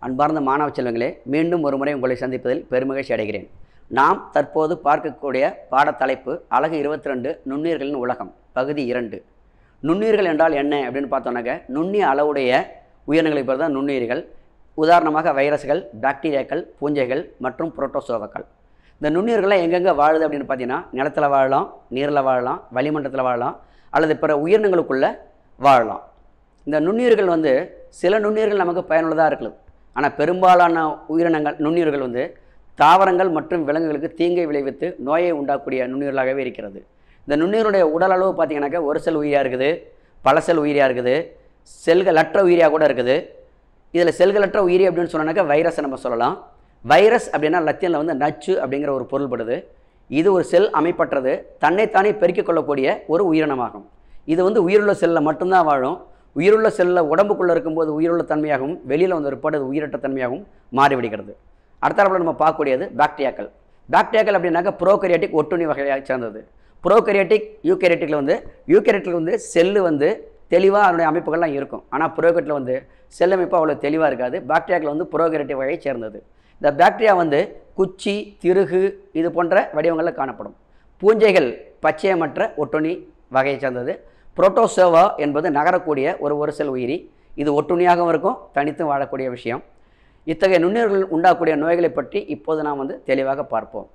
அன்பார்ந்த மாணவ செல்வங்களே மீண்டும் ஒரு முறை உங்களை சந்திப்பதில் பெருமகிழ்ச்சி அடைகிறேன் நாம் தற்போது பார்க்கக்கூடிய பாடத்தலைப்பு அழகு இருபத்தி ரெண்டு நுண்ணுயிர்களின் உலகம் பகுதி இரண்டு நுண்ணுயிர்கள் என்றால் என்ன அப்படின்னு பார்த்தோன்னாக்க நுண்ணிய அளவுடைய உயிரினங்களை பேர் தான் நுண்ணுயிர்கள் உதாரணமாக வைரஸ்கள் பாக்டீரியாக்கள் பூஞ்சைகள் மற்றும் புரோட்டோசோவாக்கள் இந்த நுண்ணுயிர்கள்லாம் எங்கெங்கே வாழுது அப்படின்னு பார்த்தீங்கன்னா நிலத்தில் வாழலாம் நீரில் வாழலாம் வளிமண்டலத்தில் வாழலாம் அல்லது பிற உயிரினங்களுக்குள்ளே வாழலாம் இந்த நுண்ணுயிர்கள் வந்து சில நுண்ணுயிர்கள் நமக்கு பயனுள்ளதாக இருக்குது ஆனால் பெரும்பாலான உயிரினங்கள் நுண்ணுயிர்கள் வந்து தாவரங்கள் மற்றும் விலங்குகளுக்கு தீங்கை விளைவித்து நோயை உண்டாக்கக்கூடிய நுண்ணுயிர்களாகவே இருக்கிறது இந்த நுண்ணுயிரினுடைய உடல் அளவு பார்த்தீங்கன்னாக்கா ஒரு செல் உயிரியாக இருக்குது பல செல் உயிரியாக இருக்குது செல்களற்ற உயிரியாக கூட இருக்குது இதில் செல்களற்ற உயிரி அப்படின்னு சொன்னாக்கா வைரஸை நம்ம சொல்லலாம் வைரஸ் அப்படின்னா லத்தியனில் வந்து நச்சு அப்படிங்கிற ஒரு பொருள்படுது இது ஒரு செல் அமைப்பற்றது தன்னைத்தானே பெருக்கிக் கொள்ளக்கூடிய ஒரு உயிரினமாகும் இது வந்து உயிருள்ள செல்லில் மட்டும்தான் வாழும் உயிருள்ள செல்லில் உடம்புக்குள்ளே இருக்கும்போது உயிருள்ள தன்மையாகவும் வெளியில் வந்து ஒருபாடு அது உயிரற்ற தன்மையாகவும் மாறிவிடுகிறது அடுத்தாப்புல நம்ம பார்க்கக்கூடியது பாக்டீரியாக்கள் பாக்டீரியாக்கள் அப்படின்னாக்கா ப்ரோகரியாட்டிக் ஒட்டுண்ணி வகையாக சேர்ந்தது ப்ரோகரியாட்டிக் யூகேரியட்டிக்கில் வந்து யூகேரியட்டில் வந்து செல்லு வந்து தெளிவாக அதனுடைய அமைப்புகள்லாம் இருக்கும் ஆனால் ப்ரோகேட்டில் வந்து செல் அமைப்பு அவ்வளோ தெளிவாக இருக்காது பாக்டீரியாக்கள் வந்து ப்ரோகரியாட்டிக் வகையை சேர்ந்தது இந்த பாக்டீரியா வந்து குச்சி திருகு இது போன்ற வடிவங்களில் காணப்படும் பூஞ்சைகள் பச்சையமற்ற ஒட்டுண்ணி வகையை சேர்ந்தது புரோட்டோசோவா என்பது நகரக்கூடிய ஒரு ஒரு செல் உயிரி இது ஒட்டுண்ணியாகவும் இருக்கும் தனித்தும் வாழக்கூடிய விஷயம் இத்தகைய நுண்ணுயிர்கள் உண்டாக்கக்கூடிய நோய்களை பற்றி இப்போது நாம் வந்து தெளிவாக பார்ப்போம்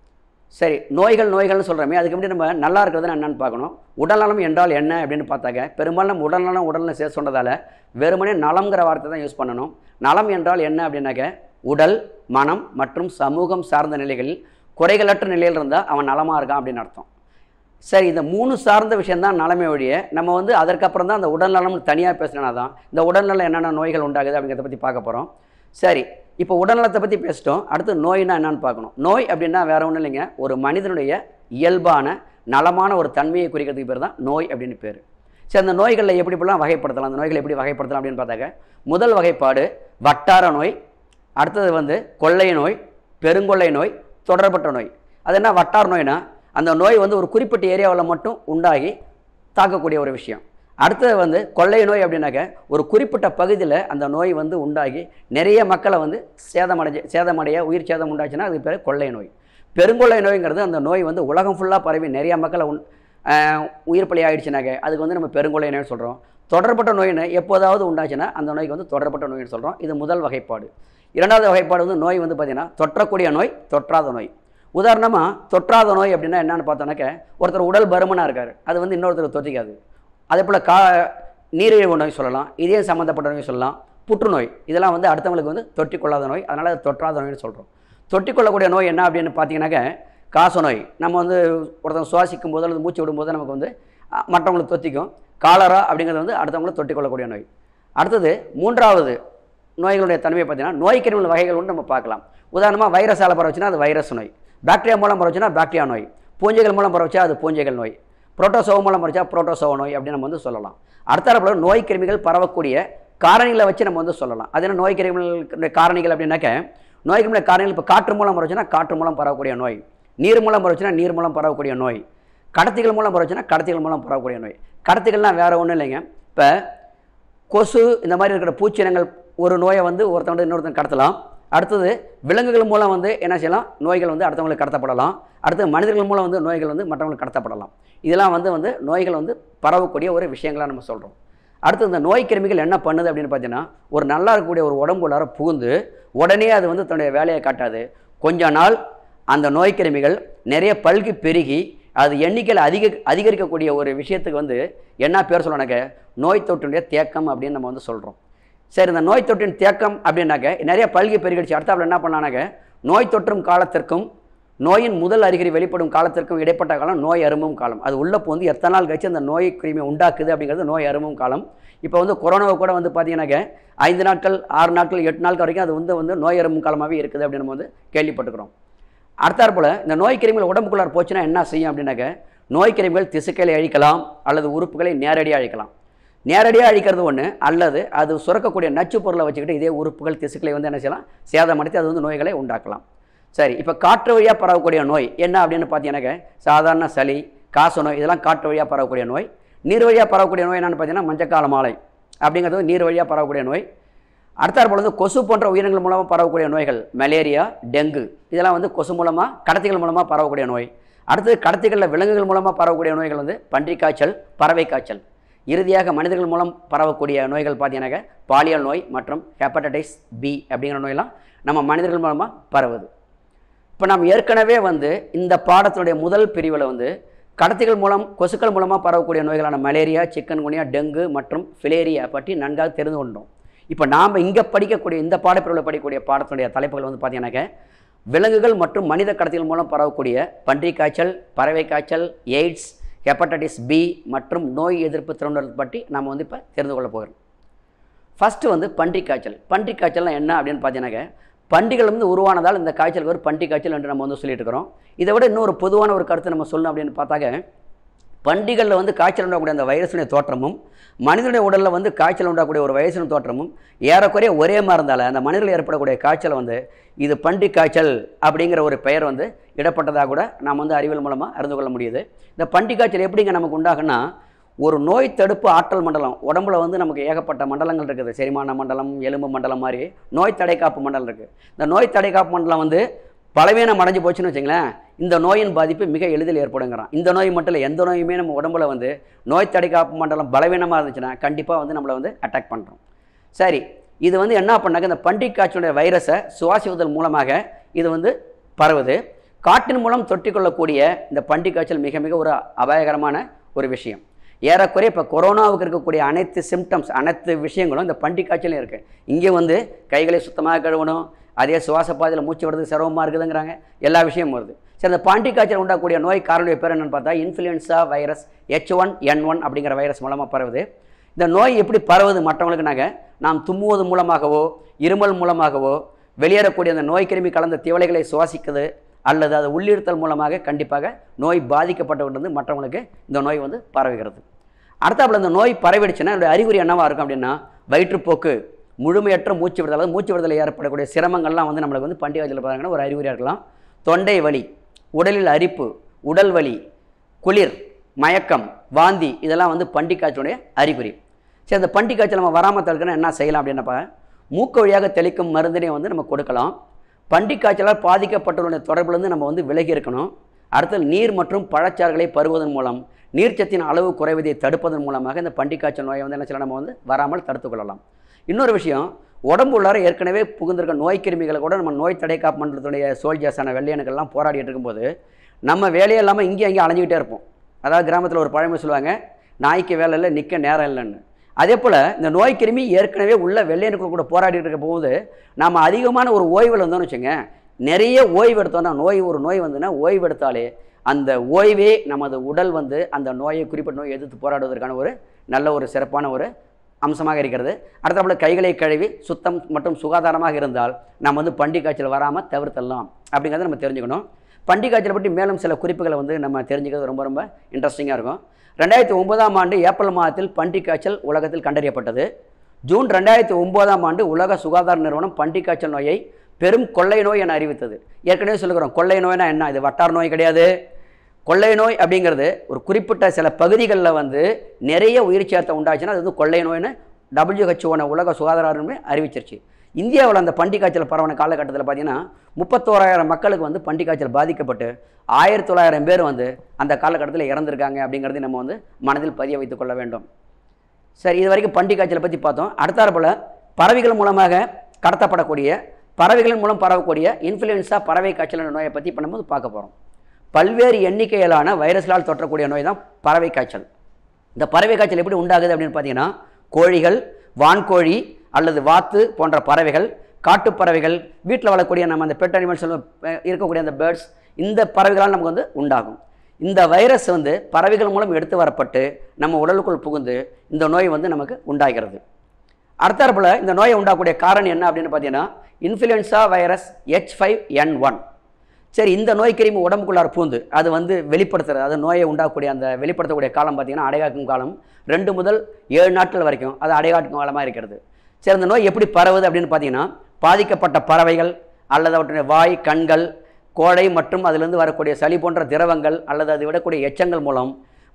சரி நோய்கள் நோய்கள்னு சொல்கிறோமே அதுக்கு எப்படி நம்ம நல்லா இருக்கிறது என்னன்னு பார்க்கணும் உடல்நலம் என்றால் என்ன அப்படின்னு பார்த்தாக்க பெரும்பாலும் நம்ம உடல்நலம் உடல்நலம் சேர்த்து சொன்னதால் வெறுமனே நலம்ங்கிற வார்த்தை தான் யூஸ் பண்ணணும் நலம் என்றால் என்ன அப்படின்னாக்க உடல் மனம் மற்றும் சமூகம் சார்ந்த நிலைகளில் குறைகளற்ற நிலையில் இருந்தால் அவன் நலமாக இருக்கான் அப்படின்னு அர்த்தம் சரி இந்த மூணு சார்ந்த விஷயந்தான் நலமே ஒழிய நம்ம வந்து அதற்கப்புறம் தான் அந்த உடல்நலம் தனியாக பேசினா தான் இந்த உடல்நலம் என்னென்ன நோய்கள் உண்டாகுது அப்படிங்கிறத பற்றி பார்க்க போகிறோம் சரி இப்போ உடல்நலத்தை பற்றி பேசிட்டோம் அடுத்து நோய்னா என்னன்னு பார்க்கணும் நோய் அப்படின்னா வேற ஒன்றும் இல்லைங்க ஒரு மனிதனுடைய இயல்பான நலமான ஒரு தன்மையை குறிக்கிறதுக்கு பேர் தான் நோய் அப்படின்னு பேர் சரி அந்த நோய்களில் எப்படி இப்படிலாம் வகைப்படுத்தலாம் அந்த நோய்களை எப்படி வகைப்படுத்தலாம் அப்படின்னு பார்த்தாக்க முதல் வகைப்பாடு வட்டார நோய் அடுத்தது வந்து கொள்ளை நோய் பெருங்கொள்ளை நோய் தொடர்பட்ட நோய் அது என்ன வட்டார நோய்னா அந்த நோய் வந்து ஒரு குறிப்பிட்ட ஏரியாவில் மட்டும் உண்டாகி தாக்கக்கூடிய ஒரு விஷயம் அடுத்தது வந்து கொள்ளை நோய் அப்படின்னாக்க ஒரு குறிப்பிட்ட பகுதியில் அந்த நோய் வந்து உண்டாகி நிறைய மக்களை வந்து சேதமடைஞ்சு சேதமடைய உயிர் சேதம் உண்டாச்சுன்னா அது பேர் கொள்ளை நோய் பெருங்கொள்ளை நோய்ங்கிறது அந்த நோய் வந்து உலகம் ஃபுல்லாக பரவி நிறைய மக்களை உன் ஆஹ் உயிர் பலி ஆயிடுச்சுனாக்க அதுக்கு வந்து நம்ம பெருங்கொள்ளை நோய்னு சொல்கிறோம் தொடர்பட்ட நோயின்னு எப்போதாவது உண்டாச்சுன்னா அந்த நோய்க்கு வந்து தொடர்பட்ட நோய்னு சொல்கிறோம் இது முதல் வகைப்பாடு இரண்டாவது வகைப்பாடு வந்து நோய் வந்து பார்த்திங்கன்னா தொற்றக்கூடிய நோய் தொற்றாத நோய் உதாரணமாக தொற்றாத நோய் அப்படின்னா என்னன்னு பார்த்தோன்னாக்க ஒருத்தர் உடல் பருமனாக இருக்கார் அது வந்து இன்னொருத்தர் தொற்றிக்காது அதே போல் கா நீரிழிவு நோய் சொல்லலாம் இதே சம்மந்தப்பட்ட நோய் சொல்லலாம் புற்றுநோய் இதெல்லாம் வந்து அடுத்தவங்களுக்கு வந்து தொற்றிக்கொள்ளாத நோய் அதனால் அது தொற்றாத நோய்னு சொல்கிறோம் தொற்றிக்கொள்ளக்கூடிய நோய் என்ன அப்படின்னு பார்த்தீங்கன்னாக்க காச நோய் நம்ம வந்து ஒருத்தவங்க சுவாசிக்கும் போது அல்லது மூச்சு விடும்போது நமக்கு வந்து அஹ், மற்றவங்களுக்கு தொத்திக்கும் காலரா அப்படிங்கிறது வந்து அடுத்தவங்களுக்கு தொற்றிக்கொள்ளக்கூடிய நோய் அடுத்தது மூன்றாவது நோய்களுடைய தன்மையை பார்த்தீங்கன்னா நோய் கிருமிகள் வகைகள் வந்து நம்ம பார்க்கலாம் உதாரணமாக வைரஸால் பரவச்சுன்னா அது வைரஸ் நோய் பாக்டீரியா மூலம் பரவச்சுன்னா பாக்டீரியா நோய் பூஞ்சைகள் மூலம் பரவச்சா அது பூஞ்சைகள் நோய் புரோட்டோசோவா மூலம் பரவச்சா புரோட்டோசோவா நோய் அப்படின்னு நம்ம வந்து சொல்லலாம் அடுத்த நோய் கிருமிகள் பரவக்கூடிய காரணிகளை வச்சு நம்ம வந்து சொல்லலாம் அது என்ன நோய் கிருமிகள் காரணிகள் அப்படின்னாக்க நோய் கிருமிகள் காரணிகள் இப்போ காற்று மூலம் பரவச்சுன்னா காற்று மூலம் பரவக்கூடிய நோய் நீர் மூலம் பரவச்சுன்னா நீர் மூலம் பரவக்கூடிய நோய் கடத்திகள் மூலம் பரவச்சுன்னா கடத்திகள் மூலம் பரவக்கூடிய நோய் கடத்திகள்லாம் வேறு ஒன்றும் இல்லைங்க இப்போ கொசு இந்த மாதிரி இருக்கிற பூச்சினங்கள் ஒரு நோயை வந்து ஒருத்தவங்க இன்னொருத்தன் கடத்தலாம் அடுத்தது விலங்குகள் மூலம் வந்து என்ன செய்யலாம் நோய்கள் வந்து அடுத்தவங்களுக்கு கடத்தப்படலாம் அடுத்து மனிதர்கள் மூலம் வந்து நோய்கள் வந்து மற்றவங்களுக்கு கடத்தப்படலாம் இதெல்லாம் வந்து வந்து நோய்கள் வந்து பரவக்கூடிய ஒரு விஷயங்களாக நம்ம சொல்கிறோம் அடுத்து இந்த நோய் கிருமிகள் என்ன பண்ணுது அப்படின்னு பார்த்தீங்கன்னா ஒரு நல்லா இருக்கக்கூடிய ஒரு உடம்புள்ளார புகுந்து உடனே அது வந்து தன்னுடைய வேலையை காட்டாது கொஞ்ச நாள் அந்த நோய் கிருமிகள் நிறைய பல்கி பெருகி அது எண்ணிக்கையில் அதிக அதிகரிக்கக்கூடிய ஒரு விஷயத்துக்கு வந்து என்ன பேர் சொல்லணுனாக்க நோய் தொற்றுடைய தேக்கம் அப்படின்னு நம்ம வந்து சொல்கிறோம் சரி இந்த நோய் தொற்றின் தேக்கம் அப்படின்னாக்க நிறைய பல்கி பெருகிடுச்சு அடுத்தாப்புல என்ன பண்ணானாக்க நோய் தொற்றும் காலத்திற்கும் நோயின் முதல் அறிகுறி வெளிப்படும் காலத்திற்கும் இடைப்பட்ட காலம் நோய் அரும்பும் காலம் அது உள்ளே வந்து எத்தனை நாள் கழிச்சு அந்த நோய் கிருமி உண்டாக்குது அப்படிங்கிறது நோய் அரும்பும் காலம் இப்போ வந்து கொரோனாவை கூட வந்து பார்த்தீங்கன்னாக்க ஐந்து நாட்கள் ஆறு நாட்கள் எட்டு நாட்கள் வரைக்கும் அது வந்து வந்து நோய் அரும்பும் காலமாகவே இருக்குது அப்படின்னு நம்ம வந்து கேள்விப்பட்டுக்கிறோம் அடுத்தாற் போல் இந்த நோய் கிருமிகள் உடம்புக்குள்ளார போச்சுன்னா என்ன செய்யும் அப்படின்னாக்க நோய் கிருமிகள் திசுக்களை அழிக்கலாம் அல்லது உறுப்புகளை நேரடியாக அழிக்கலாம் நேரடியாக அழிக்கிறது ஒன்று அல்லது அது சுரக்கக்கூடிய நச்சு பொருளை வச்சுக்கிட்டு இதே உறுப்புகள் திசுக்களை வந்து என்ன செய்யலாம் சேதமடைத்து அது வந்து நோய்களை உண்டாக்கலாம் சரி இப்போ காற்று வழியாக பரவக்கூடிய நோய் என்ன அப்படின்னு பார்த்தீங்கன்னாக்க சாதாரண சளி காச நோய் இதெல்லாம் காற்று வழியாக பரவக்கூடிய நோய் நீர் வழியாக பரவக்கூடிய நோய் என்னென்னு பார்த்தீங்கன்னா மஞ்சக்கால மாலை அப்படிங்கிறது வந்து நீர் வழியாக பரவக்கூடிய நோய் அடுத்தாற்போல் வந்து கொசு போன்ற உயிரினங்கள் மூலமாக பரவக்கூடிய நோய்கள் மலேரியா டெங்கு இதெல்லாம் வந்து கொசு மூலமாக கடத்திகள் மூலமாக பரவக்கூடிய நோய் அடுத்தது கடத்திகளில் விலங்குகள் மூலமாக பரவக்கூடிய நோய்கள் வந்து பன்றிக் காய்ச்சல் பறவை காய்ச்சல் இறுதியாக மனிதர்கள் மூலம் பரவக்கூடிய நோய்கள் பார்த்தீங்கன்னாக்க பாலியல் நோய் மற்றும் ஹெப்படைட்டிஸ் பி அப்படிங்கிற நோயெல்லாம் நம்ம மனிதர்கள் மூலமாக பரவுது இப்போ நாம் ஏற்கனவே வந்து இந்த பாடத்தினுடைய முதல் பிரிவில் வந்து கடத்திகள் மூலம் கொசுக்கள் மூலமாக பரவக்கூடிய நோய்களான மலேரியா சிக்கன்குனியா டெங்கு மற்றும் ஃபிலேரியா பற்றி நன்காக தெரிந்து கொண்டோம் இப்போ நாம் இங்கே படிக்கக்கூடிய இந்த பாடப்பிரிவில் படிக்கக்கூடிய பாடத்தினுடைய தலைப்புகள் வந்து பார்த்தீங்கன்னாக்க விலங்குகள் மற்றும் மனித கடத்திகள் மூலம் பரவக்கூடிய பன்றிக் காய்ச்சல் பறவை காய்ச்சல் எய்ட்ஸ் ஹெப்படைட்டிஸ் பி மற்றும் நோய் எதிர்ப்பு திறனுடன் பற்றி நாம் வந்து இப்போ தெரிந்து கொள்ள போகிறோம் ஃபஸ்ட்டு வந்து பன்றிக் காய்ச்சல் பன்றிக் காய்ச்சல்னா என்ன அப்படின்னு பார்த்தீங்கன்னாக்க பண்டிகள் வந்து உருவானதால் இந்த காய்ச்சல் ஒரு பன்றி காய்ச்சல் என்று நம்ம வந்து சொல்லிட்டு இருக்கிறோம் இதை விட இன்னொரு பொதுவான ஒரு கருத்தை நம்ம சொல்லணும் அப்படின்னு பார்த்தாக்க பண்டிகளில் வந்து காய்ச்சல் உண்டாகக்கூடிய அந்த வைரஸுடைய தோற்றமும் மனிதனுடைய உடலில் வந்து காய்ச்சல் உண்டாகக்கூடிய ஒரு வைரஸின் தோற்றமும் ஏறக்குறைய ஒரே மாதிரி இருந்தால அந்த மனிதர்கள் ஏற்படக்கூடிய காய்ச்சல் வந்து இது பன்றி காய்ச்சல் அப்படிங்கிற ஒரு பெயர் வந்து இடப்பட்டதாக கூட நாம் வந்து அறிவியல் மூலமாக அறிந்து கொள்ள முடியுது இந்த பன்றி காய்ச்சல் எப்படிங்க நமக்கு உண்டாகுன்னா ஒரு நோய் தடுப்பு ஆற்றல் மண்டலம் உடம்புல வந்து நமக்கு ஏகப்பட்ட மண்டலங்கள் இருக்குது செரிமான மண்டலம் எலும்பு மண்டலம் மாதிரி நோய் தடைக்காப்பு மண்டலம் இருக்குது இந்த நோய் தடைக்காப்பு மண்டலம் வந்து பலவீனம் அடைஞ்சு போச்சுன்னு வச்சுங்களேன் இந்த நோயின் பாதிப்பு மிக எளிதில் ஏற்படுங்கிறான் இந்த நோய் மட்டும் இல்லை எந்த நோயுமே நம்ம உடம்புல வந்து நோய் தடைக்காப்பு மண்டலம் பலவீனமாக இருந்துச்சுன்னா கண்டிப்பாக வந்து நம்மளை வந்து அட்டாக் பண்ணுறோம் சரி இது வந்து என்ன பண்ணாக்க இந்த பன்றிக் காய்ச்சலுடைய வைரஸை சுவாசிப்பதன் மூலமாக இது வந்து பரவுது காற்றின் மூலம் தொற்றிக்கொள்ளக்கூடிய இந்த பன்றிக் காய்ச்சல் மிக மிக ஒரு அபாயகரமான ஒரு விஷயம் ஏறக்குறைய இப்போ கொரோனாவுக்கு இருக்கக்கூடிய அனைத்து சிம்டம்ஸ் அனைத்து விஷயங்களும் இந்த பன்றிக் காய்ச்சலும் இருக்குது இங்கே வந்து கைகளை சுத்தமாக கழுவணும் அதே சுவாச பாதையில் மூச்சு விடுறதுக்கு சிரமமாக இருக்குதுங்கிறாங்க எல்லா விஷயமும் வருது சரி அந்த பாண்டி காய்ச்சல் உண்டாகக்கூடிய நோய் காரணடைய பேர் என்னென்னு பார்த்தா influenza virus H one N one அப்படிங்கிற வைரஸ் மூலமாக பரவுது இந்த நோய் எப்படி பரவுது மற்றவங்களுக்குனாக்க நாம் தும்முவது மூலமாகவோ இருமல் மூலமாகவோ வெளியேறக்கூடிய அந்த நோய் கிருமி கலந்த திவலைகளை சுவாசிக்குது அல்லது அதை உள்ளிருத்தல் மூலமாக கண்டிப்பாக நோய் பாதிக்கப்பட்டவர்கள் மற்றவங்களுக்கு இந்த நோய் வந்து பரவுகிறது அடுத்தாப்புல இந்த நோய் பரவிடுச்சுன்னா அதோட அறிகுறி என்னவா இருக்கும் அப்படின்னா வயிற்றுப்போக்கு முழுமையற்ற மூச்சு விடுதல் அதாவது மூச்சு விடுதலை ஏற்படக்கூடிய சிரமங்கள்லாம் வந்து நம்மளுக்கு வந்து பண்டிகை காய்ச்சல் பாருங்கன்னா ஒரு அறிகுறியாக இருக்கலாம் தொண்டை வலி உடலில் அரிப்பு உடல் வலி குளிர் மயக்கம் வாந்தி இதெல்லாம் வந்து பண்டி காய்ச்சலுடைய அறிகுறி சரி அந்த பண்டி காய்ச்சல் நம்ம வராமல் தடுக்கணும் என்ன செய்யலாம் அப்படின்னப்ப மூக்கு வழியாக தெளிக்கும் மருந்தினை வந்து நம்ம கொடுக்கலாம் பண்டி காய்ச்சலால் பாதிக்கப்பட்டவருடைய தொடர்புலேருந்து நம்ம வந்து விலகி இருக்கணும் அடுத்தது நீர் மற்றும் பழச்சாறுகளை பருவதன் மூலம் நீர்ச்சத்தின் அளவு குறைவதை தடுப்பதன் மூலமாக இந்த பண்டி காய்ச்சல் நோயை வந்து என்ன செய்யலாம் நம்ம வந்து வராமல் தடுத்துக் கொள்ளலாம் இன்னொரு விஷயம் உடம்பு உள்ளார ஏற்கனவே புகுந்திருக்க நோய் கிருமிகளை கூட நம்ம நோய் தடை காப்பு மண்டலத்துடைய சோல்ஜர்ஸான வெள்ளையனுக்கெல்லாம் போராடிட்டு இருக்கும்போது நம்ம வேலையே இல்லாமல் இங்கேயும் அங்கேயும் அலைஞ்சிக்கிட்டே இருப்போம் அதாவது கிராமத்தில் ஒரு பழமொழி சொல்லுவாங்க நாய்க்கு வேலை இல்லை நிற்க நேரம் இல்லைன்னு அதே போல் இந்த நோய் கிருமி ஏற்கனவே உள்ள வெள்ளையனுக்கு கூட போராடிட்டு இருக்க போது நம்ம அதிகமான ஒரு ஓய்வில் இருந்தோம்னு வச்சுங்க நிறைய ஓய்வு எடுத்தோம்னா நோய் ஒரு நோய் வந்துன்னா ஓய்வு எடுத்தாலே அந்த ஓய்வே நமது உடல் வந்து அந்த நோயை குறிப்பிட்ட நோயை எதிர்த்து போராடுவதற்கான ஒரு நல்ல ஒரு சிறப்பான ஒரு அம்சமாக இருக்கிறது அடுத்தபோல கைகளை கழுவி சுத்தம் மற்றும் சுகாதாரமாக இருந்தால் நம்ம வந்து பண்டி காய்ச்சல் வராமல் தவிர்த்தலாம் அப்படிங்கிறத நம்ம தெரிஞ்சுக்கணும் பண்டி காய்ச்சலை பற்றி மேலும் சில குறிப்புகளை வந்து நம்ம தெரிஞ்சுக்கிறது ரொம்ப ரொம்ப இன்ட்ரெஸ்டிங்காக இருக்கும் ரெண்டாயிரத்தி ஒன்பதாம் ஆண்டு ஏப்ரல் மாதத்தில் பன்றி காய்ச்சல் உலகத்தில் கண்டறியப்பட்டது ஜூன் ரெண்டாயிரத்தி ஒன்பதாம் ஆண்டு உலக சுகாதார நிறுவனம் பன்றி காய்ச்சல் நோயை பெரும் கொள்ளை நோய் என அறிவித்தது ஏற்கனவே சொல்லுகிறோம் கொள்ளை நோய்னா என்ன இது வட்டார நோய் கிடையாது கொள்ளை நோய் அப்படிங்கிறது ஒரு குறிப்பிட்ட சில பகுதிகளில் வந்து நிறைய உயிர் சேர்த்தை உண்டாச்சுன்னா அது வந்து கொள்ளை நோய்னு டபிள்யூஹெச்ஓன உலக சுகாதார நிறுவனம் அறிவிச்சிருச்சு இந்தியாவில் அந்த பன்றி காய்ச்சல் பரவன காலகட்டத்தில் பார்த்தீங்கன்னா முப்பத்தோராயிரம் மக்களுக்கு வந்து பன்றி காய்ச்சல் பாதிக்கப்பட்டு ஆயிரத்தி தொள்ளாயிரம் பேர் வந்து அந்த காலகட்டத்தில் இறந்துருக்காங்க அப்படிங்கிறதையும் நம்ம வந்து மனதில் பதிய வைத்துக் கொள்ள வேண்டும் சரி இது வரைக்கும் பன்றி காய்ச்சலை பற்றி பார்த்தோம் அடுத்தாற் போல் பறவைகள் மூலமாக கடத்தப்படக்கூடிய பறவைகள் மூலம் பரவக்கூடிய இன்ஃப்ளூயன்ஸா பறவை காய்ச்சல் என்ற நோயை பற்றி இப்போ நம்ம வந்து பார்க்க போகிறோம் பல்வேறு எண்ணிக்கையிலான வைரஸ்களால் தொற்றக்கூடிய நோய் தான் பறவை காய்ச்சல் இந்த பறவை காய்ச்சல் எப்படி உண்டாகுது அப்படின்னு பார்த்தீங்கன்னா கோழிகள் வான்கோழி அல்லது வாத்து போன்ற பறவைகள் காட்டுப் பறவைகள் வீட்டில் வளரக்கூடிய நம்ம அந்த பெட் அனிமல்ஸ் இருக்கக்கூடிய அந்த பேர்ட்ஸ் இந்த பறவைகளால் நமக்கு வந்து உண்டாகும் இந்த வைரஸ் வந்து பறவைகள் மூலம் எடுத்து வரப்பட்டு நம்ம உடலுக்குள் புகுந்து இந்த நோய் வந்து நமக்கு உண்டாகிறது அடுத்தாற்போல் இந்த நோயை உண்டாகக்கூடிய காரணம் என்ன அப்படின்னு பார்த்தீங்கன்னா influenza virus H five N one சரி இந்த நோய் கிருமி உடம்புக்குள்ளார பூந்து அது வந்து வெளிப்படுத்துறது அது நோயை உண்டாக்கக்கூடிய அந்த வெளிப்படுத்தக்கூடிய காலம் பார்த்தீங்கன்னா அடைகாக்கும் காலம் ரெண்டு முதல் ஏழு நாட்கள் வரைக்கும் அது அடைகாக்கும் காலமாக இருக்கிறது சரி அந்த நோய் எப்படி பரவுது அப்படின்னு பார்த்தீங்கன்னா பாதிக்கப்பட்ட பறவைகள் அல்லது அவற்றுடைய வாய் கண்கள் கோடை மற்றும் அதிலிருந்து வரக்கூடிய சளி போன்ற திரவங்கள் அல்லது அது விடக்கூடிய எச்சங்கள் மூலம்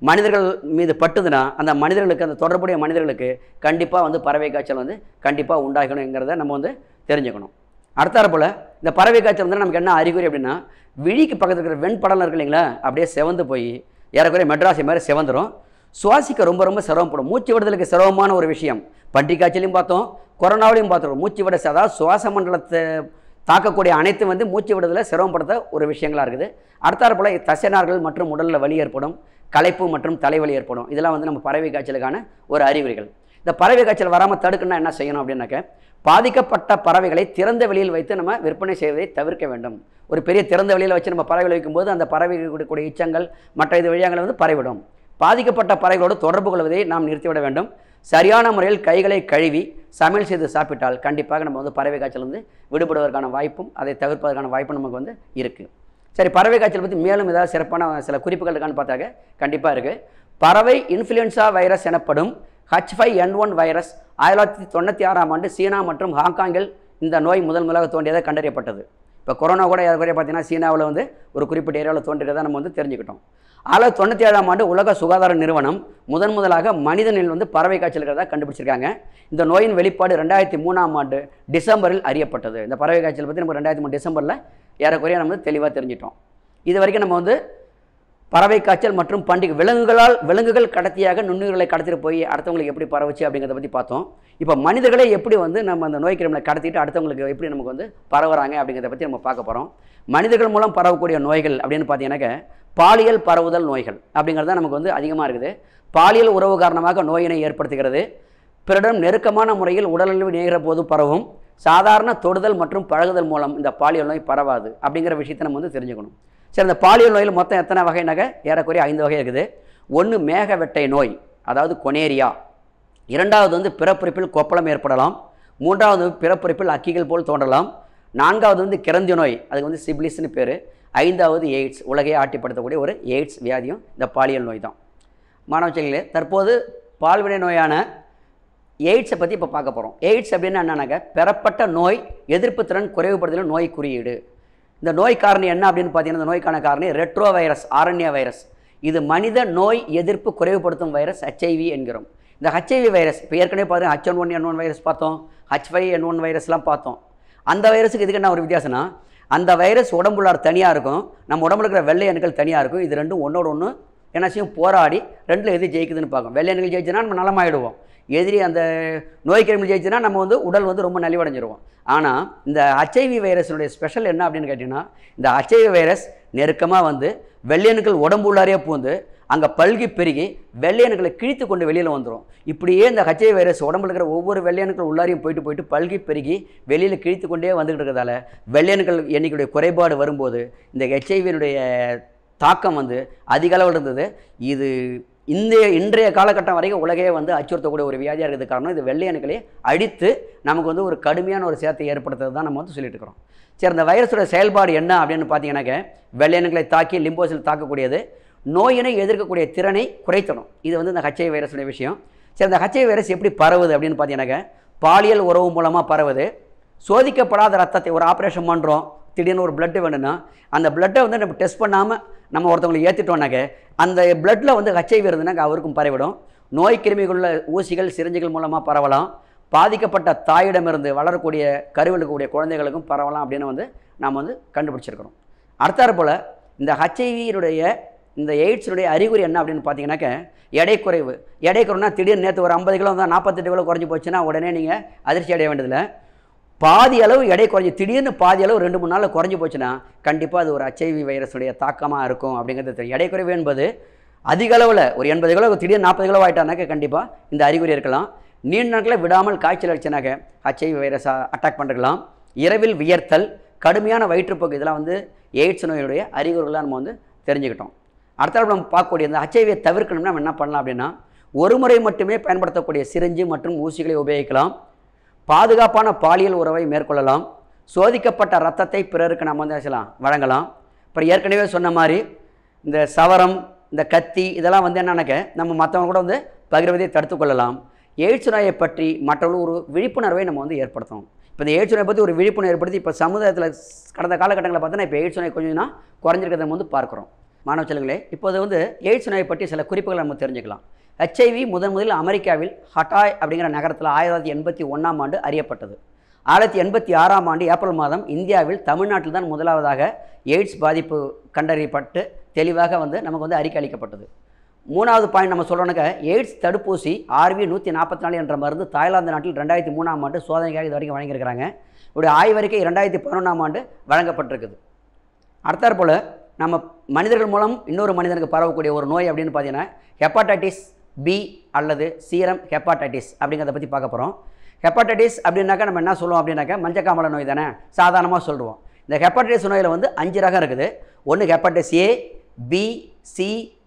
மனிதர்கள் மீது பட்டுதுன்னா அந்த மனிதர்களுக்கு அந்த தொடர்புடைய மனிதர்களுக்கு கண்டிப்பாக வந்து பறவை காய்ச்சல் வந்து கண்டிப்பாக உண்டாகணுங்கிறத நம்ம வந்து தெரிஞ்சுக்கணும் அடுத்தாற போல் இந்த பறவை காய்ச்சல் வந்து நமக்கு என்ன அறிகுறி அப்படின்னா விழிக்கு பக்கத்தில் இருக்கிற வெண்படலம் இருக்கு இல்லைங்களா அப்படியே செவந்து போய் ஏறக்குறைய மெட்ராசி மாதிரி செவந்துரும் சுவாசிக்க ரொம்ப ரொம்ப சிரமப்படும் மூச்சு விடுதலுக்கு சிரமமான ஒரு விஷயம் பன்றி காய்ச்சலையும் பார்த்தோம் கொரோனாவிலையும் பார்த்துருவோம் மூச்சு விட அதாவது சுவாச மண்டலத்தை தாக்கக்கூடிய அனைத்தும் வந்து மூச்சு விடுதலை சிரமப்படுத்த ஒரு விஷயங்களாக இருக்குது அடுத்தாற் போல் தசைநார்கள் மற்றும் உடலில் வலி ஏற்படும் களைப்பு மற்றும் தலைவலி ஏற்படும் இதெல்லாம் வந்து நம்ம பறவை காய்ச்சலுக்கான ஒரு அறிகுறிகள் இந்த பறவை காய்ச்சல் வராமல் தடுக்கணும்னா என்ன செய்யணும் அப்படின்னாக்க பாதிக்கப்பட்ட பறவைகளை திறந்த வெளியில் வைத்து நம்ம விற்பனை செய்வதை தவிர்க்க வேண்டும் ஒரு பெரிய திறந்த வெளியில் வச்சு நம்ம பறவைகளை வைக்கும்போது அந்த பறவைகள் கொடுக்கக்கூடிய எச்சங்கள் மற்ற இது வழியாங்களை வந்து பரவிடும் பாதிக்கப்பட்ட பறவைகளோடு தொடர்பு கொள்வதை நாம் நிறுத்திவிட வேண்டும் சரியான முறையில் கைகளை கழுவி சமையல் செய்து சாப்பிட்டால் கண்டிப்பாக நம்ம வந்து பறவை காய்ச்சல் வந்து விடுபடுவதற்கான வாய்ப்பும் அதை தவிர்ப்பதற்கான வாய்ப்பும் நமக்கு வந்து இருக்குது சரி பறவை காய்ச்சல் பற்றி மேலும் ஏதாவது சிறப்பான சில குறிப்புகள் இருக்கான்னு பார்த்தாக்க கண்டிப்பாக இருக்குது பறவை இன்ஃப்ளூயன்சா வைரஸ் எனப்படும் H five N one virus ஆயிரத்தி தொள்ளாயிரத்தி தொண்ணூற்றி ஆறாம் ஆண்டு சீனா மற்றும் ஹாங்காங்கில் இந்த நோய் முதல் முதலாக தோன்றியதாக கண்டறியப்பட்டது இப்போ கொரோனா கூட ஏறக்குறைய பார்த்தீங்கன்னா சீனாவில் வந்து ஒரு குறிப்பிட்ட ஏரியாவில் தோன்றியதை நம்ம வந்து தெரிஞ்சுக்கிட்டோம் ஆயிரத்தி தொண்ணூற்றி ஏழாம் ஆண்டு உலக சுகாதார நிறுவனம் முதன் முதலாக மனிதனில் வந்து பறவை காய்ச்சல் இருக்கிறதா கண்டுபிடிச்சிருக்காங்க இந்த நோயின் வெளிப்பாடு ரெண்டாயிரத்தி மூணாம் ஆண்டு டிசம்பரில் அறியப்பட்டது இந்த பறவை காய்ச்சல் பற்றி நம்ம ரெண்டாயிரத்தி மூணு டிசம்பரில் ஏறக்குறைய நம்ம வந்து தெளிவாக தெரிஞ்சிட்டோம் இது வரைக்கும் நம்ம வந்து பறவை காய்ச்சல் மற்றும் பண்டிகை விலங்குகளால் விலங்குகள் கடத்தியாக நுண்ணுயிர்களை கடத்திட்டு போய் அடுத்தவங்களுக்கு எப்படி பரவுச்சு அப்படிங்கிறத பற்றி பார்த்தோம் இப்போ மனிதர்களே எப்படி வந்து நம்ம அந்த நோய் கிருமிகளை கடத்திட்டு அடுத்தவங்களுக்கு எப்படி நமக்கு வந்து பரவுறாங்க அப்படிங்கிறத பற்றி நம்ம பார்க்க போகிறோம் மனிதர்கள் மூலம் பரவக்கூடிய நோய்கள் அப்படின்னு பார்த்தீங்கன்னாக்க பாலியல் பரவுதல் நோய்கள் அப்படிங்கிறது தான் நமக்கு வந்து அதிகமாக இருக்குது பாலியல் உறவு காரணமாக நோயினை ஏற்படுத்துகிறது பிறரிடம் நெருக்கமான முறையில் உடலளவு நேர போது பரவும் சாதாரண தொடுதல் மற்றும் பழகுதல் மூலம் இந்த பாலியல் நோய் பரவாது அப்படிங்கிற விஷயத்தை நம்ம வந்து தெரிஞ்சுக்கணும் சரி இந்த பாலியல் நோயில் மொத்தம் எத்தனை வகைனாக்க ஏறக்குறைய ஐந்து வகை இருக்குது ஒன்று மேக வெட்டை நோய் அதாவது கொனேரியா இரண்டாவது வந்து பிறப்புறுப்பில் கொப்பளம் ஏற்படலாம் மூன்றாவது பிறப்புறுப்பில் அக்கிகள் போல் தோன்றலாம் நான்காவது வந்து கிறந்தி நோய் அதுக்கு வந்து சிபிலிஸ்னு பேர் ஐந்தாவது எய்ட்ஸ் உலகையே ஆட்டிப்படுத்தக்கூடிய ஒரு எய்ட்ஸ் வியாதியும் இந்த பாலியல் நோய் தான் மாணவச்சங்களே தற்போது பால்வினை நோயான எய்ட்ஸை பற்றி இப்போ பார்க்க போகிறோம் எய்ட்ஸ் அப்படின்னா என்னன்னாக்க பெறப்பட்ட நோய் எதிர்ப்பு திறன் குறைவுபடுதலும் நோய் குறியீடு இந்த நோய் காரணி என்ன அப்படின்னு பார்த்தீங்கன்னா இந்த நோய்க்கான காரணி ரெட்ரோ வைரஸ் ஆரண்ய வைரஸ் இது மனித நோய் எதிர்ப்பு குறைவுபடுத்தும் வைரஸ் ஹெச்ஐவி என்கிறோம் இந்த ஹெச்ஐவி வைரஸ் இப்போ ஏற்கனவே பார்த்தீங்கன்னா H one one N one virus பார்த்தோம் ஹச் ஃபைவ் என் ஒன் வைரஸ்லாம் பார்த்தோம் அந்த வைரஸுக்கு இதுக்கு என்ன ஒரு வித்தியாசம்னா அந்த வைரஸ் உடம்புள்ளார் தனியாக இருக்கும் நம்ம உடம்புல இருக்கிற வெள்ளை அணுக்கள் தனியாக இருக்கும் இது ரெண்டும் ஒன்றோட ஒன்று என்ன செய்யும் போராடி ரெண்டில் எது ஜெயிக்குதுன்னு பார்க்கும் வெள்ளை அணுக்கள் ஜெயிச்சுன்னா நம்ம நலமாயிடுவோம் எதிரி அந்த நோய் கிருமி ஜெயிச்சுன்னா நம்ம வந்து உடல் வந்து ரொம்ப நலிவடைஞ்சிருவோம் ஆனால் இந்த ஹச்ஐவி வைரஸினுடைய ஸ்பெஷல் என்ன அப்படின்னு கேட்டிங்கன்னா இந்த ஹச்ஐவி வைரஸ் நெருக்கமாக வந்து வெள்ளையணுக்கள் உடம்பு உள்ளாரே பூந்து அங்கே பல்கி பெருகி வெள்ளையணுக்களை கிழித்து கொண்டு வெளியில் வந்துடும் இப்படியே இந்த ஹச்ஐவி வைரஸ் உடம்புல இருக்கிற ஒவ்வொரு வெள்ளையணுக்கள் உள்ளாரையும் போயிட்டு போயிட்டு பல்கி பெருகி வெளியில் கிழித்து கொண்டே வந்துக்கிட்டு இருக்கிறதால வெள்ளையணுக்கள் எண்ணிக்கையுடைய குறைபாடு வரும்போது இந்த ஹெச்ஐவியினுடைய தாக்கம் வந்து அதிக அளவில் இருந்தது இது இந்த இன்றைய காலகட்டம் வரைக்கும் உலகையே வந்து அச்சுறுத்தக்கூடிய ஒரு வியாதியாக இருக்கிறது காரணம் இது வெள்ளை அணுக்களை அடித்து நமக்கு வந்து ஒரு கடுமையான ஒரு சேத்தை ஏற்படுத்துறது தான் நம்ம வந்து சொல்லிட்டு இருக்கிறோம் சரி இந்த வைரஸோட செயல்பாடு என்ன அப்படின்னு பார்த்தீங்கன்னாக்க வெள்ளை அணுக்களை தாக்கி லிம்போசில் தாக்கக்கூடியது நோயினை எதிர்க்கக்கூடிய திறனை குறைத்தணும் இது வந்து இந்த ஹச்ஐ வைரஸுடைய விஷயம் சரி இந்த ஹச்ஐ வைரஸ் எப்படி பரவுது அப்படின்னு பார்த்தீங்கன்னாக்க பாலியல் உறவு மூலமாக பரவுது சோதிக்கப்படாத ரத்தத்தை ஒரு ஆப்ரேஷன் பண்ணுறோம் திடீர்னு ஒரு பிளட்டு வேணும்னா அந்த பிளட்டை வந்து நம்ம டெஸ்ட் பண்ணாமல் நம்ம ஒருத்தவங்களை ஏற்றிட்டோம்னாக்க அந்த பிளட்டில் வந்து ஹச்ஐவி இருந்ததுனாக்க அவருக்கும் பரவிடும் நோய் கிருமிகளுள்ள ஊசிகள் சிரிஞ்சுகள் மூலமாக பரவலாம் பாதிக்கப்பட்ட தாயிடமிருந்து வளரக்கூடிய கருவில் இருக்கக்கூடிய குழந்தைகளுக்கும் பரவலாம் அப்படின்னு வந்து நாம் வந்து கண்டுபிடிச்சிருக்கிறோம் அடுத்தாற் போல் இந்த ஹச்ஐவியினுடைய இந்த எய்ட்ஸினுடைய அறிகுறி என்ன அப்படின்னு பார்த்தீங்கன்னாக்க எடை குறைவு எடை குறைவுனா திடீர்னு நேற்று ஒரு ஐம்பது கிலோ தான் நாற்பத்தெட்டு கிலோ குறைஞ்சி போச்சுன்னா உடனே நீங்கள் அதிர்ச்சி அடைய வேண்டியதில்லை பாதி அளவு எடை குறைஞ்சி திடீர்னு பாதி அளவு ரெண்டு மூணு நாளில் குறைஞ்சி போச்சுன்னா கண்டிப்பாக அது ஒரு ஹச்ஐவி வைரஸுடைய தாக்கமாக இருக்கும் அப்படிங்கிறது தெரியும் எடை குறைவு என்பது அதிக அளவில் ஒரு எண்பது கிலோ திடீர்னு நாற்பது கிலோ ஆகிட்டானாக்க கண்டிப்பாக இந்த அறிகுறி இருக்கலாம் நீண்ட நாட்களில் விடாமல் காய்ச்சல் அடிச்சனாக்க ஹச்ஐவி வைரஸை அட்டாக் பண்ணிருக்கலாம் இரவில் வியர்த்தல் கடுமையான வயிற்றுப்போக்கு இதெல்லாம் வந்து எய்ட்ஸ் நோயுடைய அறிகுறிகளாக நம்ம வந்து தெரிஞ்சுக்கிட்டோம் அடுத்த நம்ம பார்க்கக்கூடிய இந்த ஹச்ஐவியை தவிர்க்கணும்னா நம்ம என்ன பண்ணலாம் அப்படின்னா ஒரு முறை மட்டுமே பயன்படுத்தக்கூடிய சிரிஞ்சு மற்றும் ஊசிகளை உபயோகிக்கலாம் பாதுகாப்பான பாலியல் உறவை மேற்கொள்ளலாம் சோதிக்கப்பட்ட ரத்தத்தை பிறருக்கு நம்ம வந்து செய்யலாம் வழங்கலாம் அப்புறம் ஏற்கனவே சொன்ன மாதிரி இந்த சவரம் இந்த கத்தி இதெல்லாம் வந்து என்னன்னாக்க நம்ம மற்றவங்க கூட வந்து பகிர்வதை தடுத்து கொள்ளலாம் எய்ட்ஸ் நோயை பற்றி மற்றவர்கள் ஒரு விழிப்புணர்வை நம்ம வந்து ஏற்படுத்தணும் இப்போ இந்த எய்ட்ஸ் நோயை பற்றி ஒரு விழிப்புணர்வு ஏற்படுத்தி இப்போ சமுதாயத்தில் கடந்த காலகட்டங்களில் பார்த்தோன்னா இப்போ எய்ட்ஸ் நோய் கொஞ்சம் குறைஞ்சிருக்கிறத நம்ம வந்து பார்க்குறோம் மாணவ செல்வங்களே இப்போது வந்து எய்ட்ஸ் நோயை பற்றி சில குறிப்புகளை நம்ம தெரிஞ்சுக்கலாம் ஹெச்ஐவி முதன் முதலில் அமெரிக்காவில் ஹட்டாய் அப்படிங்கிற நகரத்தில் ஆயிரத்தி தொள்ளாயிரத்தி எண்பத்தி ஒன்றாம் ஆண்டு அறியப்பட்டது ஆயிரத்தி எண்பத்தி ஆறாம் ஆண்டு ஏப்ரல் மாதம் இந்தியாவில் தமிழ்நாட்டில் தான் முதலாவதாக எய்ட்ஸ் பாதிப்பு கண்டறியப்பட்டு தெளிவாக வந்து நமக்கு வந்து அறிக்கை அளிக்கப்பட்டது மூணாவது பாயிண்ட் நம்ம சொல்கிறோன்னாக்க எய்ட்ஸ் தடுப்பூசி ஆர்வி நூற்றி நாற்பத்தி நாலு என்ற மருந்து தாய்லாந்து நாட்டில் ரெண்டாயிரத்தி மூணாம் ஆண்டு சோதனைக்காக இது வரைக்கும் வழங்கியிருக்கிறாங்க இவருடைய ஆய்வறிக்கை ரெண்டாயிரத்தி பதினொன்றாம் ஆண்டு வழங்கப்பட்டிருக்குது அடுத்தாற் போல் நம்ம மனிதர்கள் மூலம் இன்னொரு மனிதனுக்கு பரவக்கூடிய ஒரு நோய் அப்படின்னு பார்த்தீங்கன்னா ஹெப்பாடைட்டிஸ் பி அல்லது சீரம் ஹெப்பாடைட்டிஸ் அப்படிங்கிறத பற்றி பார்க்க போகிறோம் ஹெப்பாடைட்டிஸ் அப்படின்னாக்கா நம்ம என்ன சொல்லுவோம் அப்படின்னாக்கா மஞ்சக்காமலை நோய் தானே சாதாரணமாக சொல்லுவோம் இந்த ஹெப்பாடைட்டிஸ் நோயில் வந்து அஞ்சு ரகம் இருக்குது ஒன்று hepatitis A B C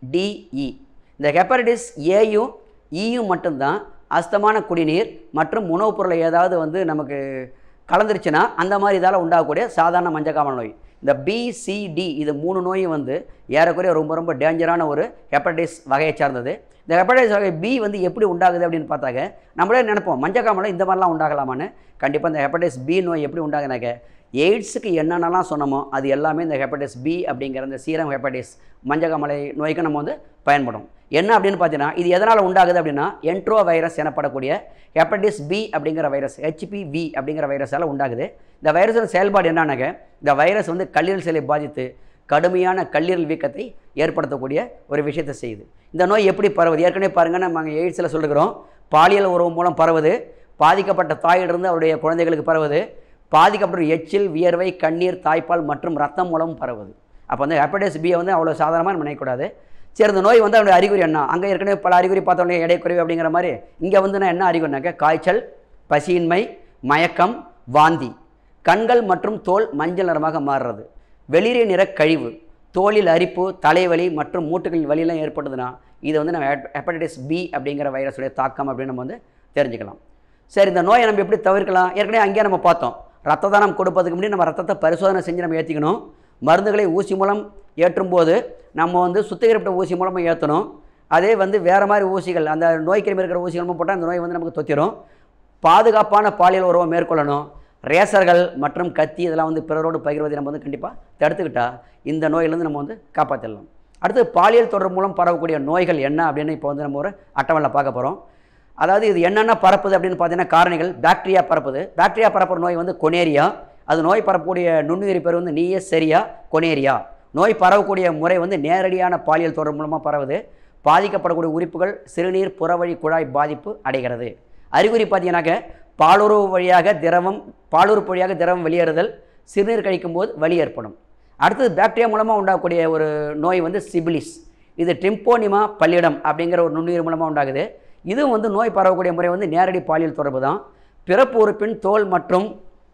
D E இந்த ஹெப்பாடைட்டிஸ் ஏயும் ஈயும் மட்டும்தான் அஸ்தமான குடிநீர் மற்றும் உணவுப் பொருளை ஏதாவது வந்து நமக்கு கலந்துருச்சுன்னா அந்த மாதிரி இதால் உண்டாகக்கூடிய சாதாரண மஞ்சக்காமலை நோய் இந்த பிசிடி இது மூணு நோயும் வந்து ஏறக்குறைய ரொம்ப ரொம்ப டேஞ்சரான ஒரு ஹெப்படைட்டிஸ் வகையை சார்ந்தது இந்த ஹெப்படைட்டிஸ் வகை பி வந்து எப்படி உண்டாகுது அப்படின்னு பார்த்தாக்க நம்மளே நினைப்போம் மஞ்சக்காமலை இந்த மாதிரிலாம் உண்டாகலாமான்னு கண்டிப்பாக இந்த ஹெப்படைட்டிஸ் பி நோய் எப்படி உண்டாகுனாக்க எய்ட்ஸுக்கு என்னென்னலாம் சொன்னமோ அது எல்லாமே இந்த ஹெப்படைட்டிஸ் பி அப்படிங்கிற இந்த சீரம் ஹெப்படைட்டிஸ் மஞ்சக்காமலை நோய்க்கு நம்ம வந்து பயன்படும் என்ன அப்படின்னு பார்த்தீங்கன்னா இது எதனால் உண்டாகுது அப்படின்னா என்ட்ரோ வைரஸ் எனப்படக்கூடிய ஹெப்படைட்டிஸ் பி அப்படிங்கிற வைரஸ் ஹெச்பிவி அப்படிங்கிற வைரஸால் உண்டாகுது இந்த வைரஸோட செயல்பாடு என்னன்னாக்க இந்த வைரஸ் வந்து கல்லீரல் செல்லை பாதித்து கடுமையான கல்லீரல் வீக்கத்தை ஏற்படுத்தக்கூடிய ஒரு விஷயத்தை செய்யுது இந்த நோய் எப்படி பரவுது ஏற்கனவே பாருங்கள் நம்ம எய்ட்ஸில் சொல்லுகிறோம் பாலியல் உறவு மூலம் பரவுது பாதிக்கப்பட்ட தாயிலிருந்து அவருடைய குழந்தைகளுக்கு பரவுது பாதிக்கப்பட்ட எச்சில் வியர்வை கண்ணீர் தாய்ப்பால் மற்றும் ரத்தம் மூலமும் பரவுது அப்போ வந்து ஹெப்படைட்டிஸ் பியை வந்து அவ்வளோ சாதாரணமாக நம்ம நினைக்கக்கூடாது சரி இந்த நோய் வந்து அவனுடைய அறிகுறி என்ன அங்கே ஏற்கனவே பல அறிகுறி பார்த்தோன்னே எடை குறைவு அப்படிங்கிற மாதிரி இங்கே வந்து நான் என்ன அறிகுறினாக்க காய்ச்சல் பசியின்மை மயக்கம் வாந்தி கண்கள் மற்றும் தோல் மஞ்சள் நிறமாக மாறுறது வெளிரிய நிற கழிவு தோலில் அரிப்பு தலைவலி மற்றும் மூட்டுகளில் வலியெல்லாம் ஏற்படுதுன்னா இது வந்து நம்ம ஹெப்படைட்டிஸ் பி அப்படிங்கிற வைரஸுடைய தாக்கம் அப்படின்னு நம்ம வந்து தெரிஞ்சுக்கலாம் சரி இந்த நோயை நம்ம எப்படி தவிர்க்கலாம் ஏற்கனவே அங்கேயே நம்ம பார்த்தோம் ரத்த தானம் கொடுப்பதுக்கு முன்னாடி நம்ம ரத்தத்தை பரிசோதனை செஞ்சு நம்ம ஏற்றிக்கணும் மருந்துகளை ஊசி மூலம் ஏற்றும்போது நம்ம வந்து சுத்திகரிப்பட்ட ஊசி மூலமாக ஏற்றணும் அதே வந்து வேறு மாதிரி ஊசிகள் அந்த நோய் கிருமி இருக்கிற ஊசி மூலமாக போட்டால் அந்த நோய் வந்து நமக்கு தொத்திரும் பாதுகாப்பான பாலியல் உறவை மேற்கொள்ளணும் ரேசர்கள் மற்றும் கத்தி இதெல்லாம் வந்து பிறரோடு பகிர்வதை நம்ம வந்து கண்டிப்பாக தடுத்துக்கிட்டால் இந்த நோயிலேருந்து நம்ம வந்து காப்பாற்றிடலாம் அடுத்து பாலியல் தொடர்பு மூலம் பரவக்கூடிய நோய்கள் என்ன அப்படின்னு இப்போ வந்து நம்ம ஒரு அட்டவணையில் பார்க்க போகிறோம் அதாவது இது என்னென்ன பரப்புது அப்படின்னு பார்த்தீங்கன்னா காரணிகள் பாக்டீரியா பரப்புது பாக்டீரியா பரப்புற நோய் வந்து கொனேரியா அது நோய் பரப்பக்கூடிய நுண்ணுயிரி பேர் வந்து நீயே சரியா கொனேரியா நோய் பரவக்கூடிய முறை வந்து நேரடியான பாலியல் தொடர்பு மூலமாக பரவுது பாதிக்கப்படக்கூடிய உறுப்புகள் சிறுநீர் புறவழி குழாய் பாதிப்பு அடைகிறது அறிகுறி பார்த்தீங்கன்னாக்க பாலுறவு வழியாக திரவம் பாலுறுப்பு வழியாக திரவம் வெளியேறுதல் சிறுநீர் கழிக்கும்போது வலி ஏற்படும் அடுத்தது பாக்டீரியா மூலமாக உண்டாகக்கூடிய ஒரு நோய் வந்து சிபிலிஸ் இது ட்ரிம்போனிமா பல்லிடம் அப்படிங்கிற ஒரு நுண்ணுயிர் மூலமாக உண்டாகுது இதுவும் வந்து நோய் பரவக்கூடிய முறை வந்து நேரடி பாலியல் தொடர்பு தான் பிறப்பு உறுப்பின் தோல் மற்றும்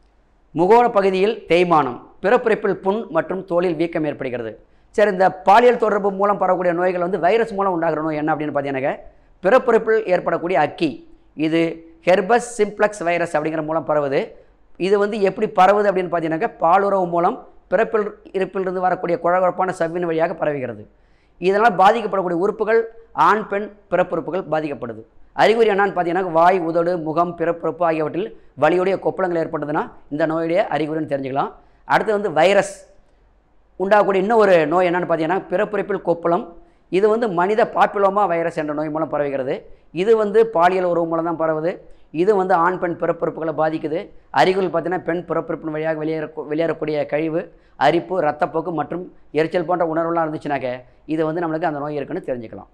முகோண பகுதியில் தேய்மானம் பிறப்புறுப்பில் புண் மற்றும் தோலில் வீக்கம் ஏற்படுகிறது சரி இந்த பாலியல் தொடர்பு மூலம் பரவக்கூடிய நோய்கள் வந்து வைரஸ் மூலம் உண்டாகிற நோய் என்ன அப்படின்னு பார்த்தீங்கன்னாக்க பிறப்புறுப்பில் ஏற்படக்கூடிய அக்கி இது ஹெர்பஸ் சிம்ப்ளக்ஸ் வைரஸ் அப்படிங்கிற மூலம் பரவுது இது வந்து எப்படி பரவுது அப்படின்னு பார்த்தீங்கன்னாக்க பாலுறவு மூலம் பிறப்பில் இருப்பிலிருந்து வரக்கூடிய குழகுழப்பான சவ்வின் வழியாக பரவுகிறது இதனால் பாதிக்கப்படக்கூடிய உறுப்புகள் ஆண் பெண் பிறப்புறுப்புகள் பாதிக்கப்படுது அறிகுறி என்னன்னு பார்த்தீங்கன்னா வாய் உதடு முகம் பிறப்புறுப்பு ஆகியவற்றில் வலியுடைய கொப்பளங்கள் ஏற்பட்டதுன்னா இந்த நோயுடைய அறிகுறின்னு தெரிஞ்சுக்கலாம் அடுத்து வந்து வைரஸ் உண்டாகக்கூடிய இன்னும் ஒரு நோய் என்னென்னு பார்த்தீங்கன்னா பிறப்புறுப்பில் கொப்பளம் இது வந்து மனித பாப்பிலோமா வைரஸ் என்ற நோய் மூலம் பரவுகிறது இது வந்து பாலியல் உறவு மூலம் தான் பரவுது இது வந்து ஆண் பெண் பிறப்புறுப்புகளை பாதிக்குது அறிகுறி பார்த்தீங்கன்னா பெண் பிறப்புறுப்பின் வழியாக வெளியேற வெளியேறக்கூடிய கழிவு அரிப்பு ரத்தப்போக்கு மற்றும் எரிச்சல் போன்ற உணர்வுலாம் இருந்துச்சுனாக்க இது வந்து நம்மளுக்கு அந்த நோய் இருக்குன்னு தெரிஞ்சுக்கலாம்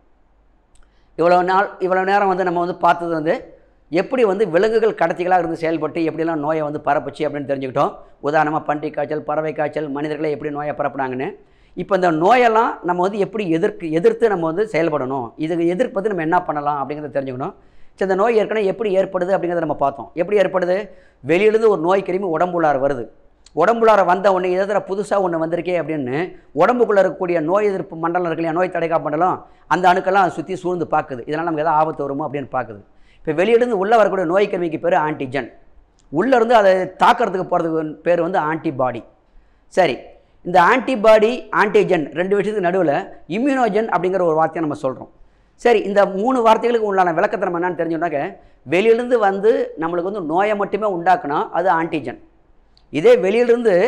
இவ்வளோ நாள் இவ்வளோ நேரம் வந்து நம்ம வந்து பார்த்தது வந்து எப்படி வந்து விலங்குகள் கடத்திகளாக இருந்து செயல்பட்டு எப்படிலாம் நோயை வந்து பரப்புச்சு அப்படின்னு தெரிஞ்சுக்கிட்டோம் உதாரணமாக பன்றி காய்ச்சல் பறவை காய்ச்சல் மனிதர்களை எப்படி நோயை பரப்புனாங்கன்னு இப்போ இந்த நோயெல்லாம் நம்ம வந்து எப்படி எதிர்க்கு எதிர்த்து நம்ம வந்து செயல்படணும் இதுக்கு எதிர்ப்பது நம்ம என்ன பண்ணலாம் அப்படிங்கிறத தெரிஞ்சுக்கணும் சரி இந்த நோய் ஏற்கனவே எப்படி ஏற்படுது அப்படிங்கிறத நம்ம பார்த்தோம் எப்படி ஏற்படுது வெளியிலேருந்து ஒரு நோய் கிருமி உடம்புள்ளார வருது உடம்புள்ளார வந்த உடனே இதில் புதுசாக ஒன்று வந்திருக்கே அப்படின்னு உடம்புக்குள்ளே இருக்கக்கூடிய நோய் எதிர்ப்பு மண்டலம் இருக்கு இல்லையா நோய் தடைக்கா மண்டலம் அந்த அணுக்கெல்லாம் சுற்றி சூழ்ந்து பார்க்குது இதனால் நமக்கு எதாவது ஆபத்து வருமோ அப்படின்னு பார்க்குது இப்போ வெளியிலேருந்து உள்ளே வரக்கூடிய நோய் கிருமிக்கு பேர் ஆன்டிஜன் உள்ளேருந்து அதை தாக்கிறதுக்கு போகிறதுக்கு பேர் வந்து ஆன்டிபாடி சரி இந்த ஆன்டிபாடி ஆன்டிஜன் ரெண்டு விஷயத்துக்கு நடுவில் இம்யூனோஜன் அப்படிங்கிற ஒரு வார்த்தையை நம்ம சொல்கிறோம் சரி இந்த மூணு வார்த்தைகளுக்கு உண்டான விளக்கத்தை நம்ம என்னன்னு தெரிஞ்சோம்னாக்க வெளியிலேருந்து வந்து நம்மளுக்கு வந்து நோயை மட்டுமே உண்டாக்குனா அது ஆன்டிஜன் இதே வெளியிலிருந்து